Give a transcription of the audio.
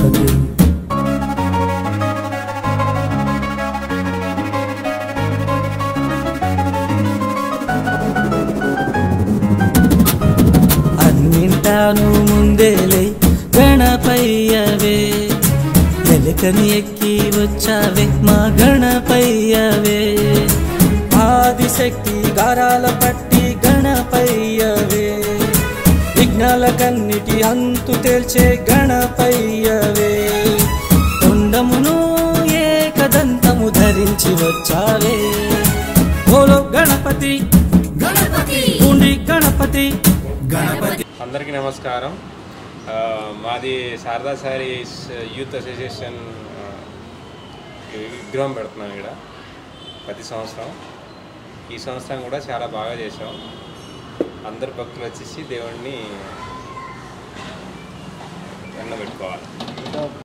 గణపతి అన్నింటాను ముందేలే గణపయ్యవే ఎలకని ఎక్కి వచ్చావే మా గణపయ్యవే ఆదిశక్తి గారాల పట్టి గణపయ్యవే విఘ్నాల కన్నిటి అంతు తేల్చే గణపయ్యవే తొండమును ఏకదంతము ధరించి వచ్చావే బోలో గణపతి గణపతి ఉండి గణపతి గణపతి అందరికీ నమస్కారం ఆ, మాది శారదా శారీస్ యూత్ అసోసియేషన్ ఆ, ఈ విగ్రహం పెడుతున్నాం ఇక్కడ ప్రతి సంవత్సరం ఈ సంవత్సరం కూడా చాలా బాగా చేసాం అందరు భక్తులు వచ్చేసి దేవుడిని ఎండబెట్టుకోవాలి